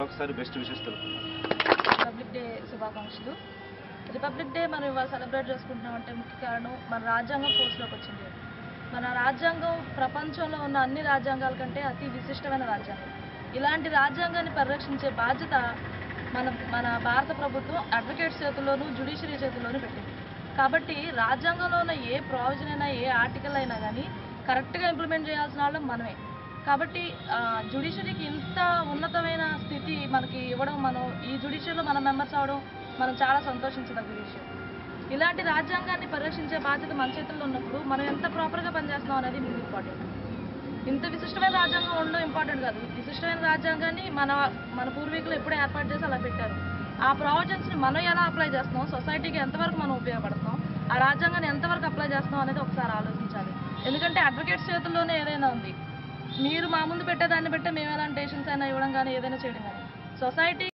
మరొకసారి best wishes తెలుపు Republic Day శుభాకాంక్షలు రిపబ్లిక్ డే మనం ఇవాళ సెలబ్రేట్ చేసుకుంటున్నాం అంటే ముఖ్య కారణం మన రాజ్యాంగం ఫోర్స్లోకి వచ్చింది మన రాజ్యాంగం ప్రపంచంలో ఉన్న అన్ని రాజ్యాంగాల కంటే అతి విశిష్టమైన రాజ్యాంగం ఇలాంటి రాజ్యాంగాన్ని పరిరక్షించే బాధ్యత మన మన భారత ప్రభుత్వం అడ్వకేట్స్ చేతుల్లోనూ జ్యుడిషియరీ చేతుల్లోనూ పెట్టింది కాబట్టి రాజ్యాంగంలో ఉన్న ఏ ప్రావిజన్ అయినా ఏ ఆర్టికల్ అయినా కానీ కరెక్ట్గా ఇంప్లిమెంట్ చేయాల్సిన వాళ్ళం మనమే కాబట్టి జ్యుడిషియరీకి ఇంత ఉన్నతమైన స్థితి మనకి ఇవ్వడం మనం ఈ జ్యుడిషియరీలో మన మెంబర్స్ అవడం మనం చాలా సంతోషించదగ్గ విషయం ఇలాంటి రాజ్యాంగాన్ని పరిరక్షించే బాధ్యత మన చేతుల్లో ఉన్నప్పుడు మనం ఎంత ప్రాపర్గా పనిచేస్తున్నాం అనేది ముందు ఇంపార్టెంట్ ఇంత విశిష్టమైన రాజ్యాంగం ఉండడం ఇంపార్టెంట్ కాదు విశిష్టమైన రాజ్యాంగాన్ని మన మన పూర్వీకులు ఎప్పుడో ఏర్పాటు చేసి అలా పెట్టారు ఆ ప్రావిజన్స్ని మనం ఎలా అప్లై చేస్తున్నాం సొసైటీకి ఎంతవరకు మనం ఉపయోగపడుతున్నాం ఆ రాజ్యాంగాన్ని ఎంతవరకు అప్లై చేస్తున్నాం అనేది ఒకసారి ఆలోచించాలి ఎందుకంటే అడ్వకేట్స్ చేతుల్లోనే ఏదైనా ఉంది మీరు మా ముందు పెట్టేదాన్ని బట్టే మేము ఎలాంటి డెసిషన్స్ అయినా ఇవ్వడం కానీ ఏదైనా చేయడం కానీ సొసైటీ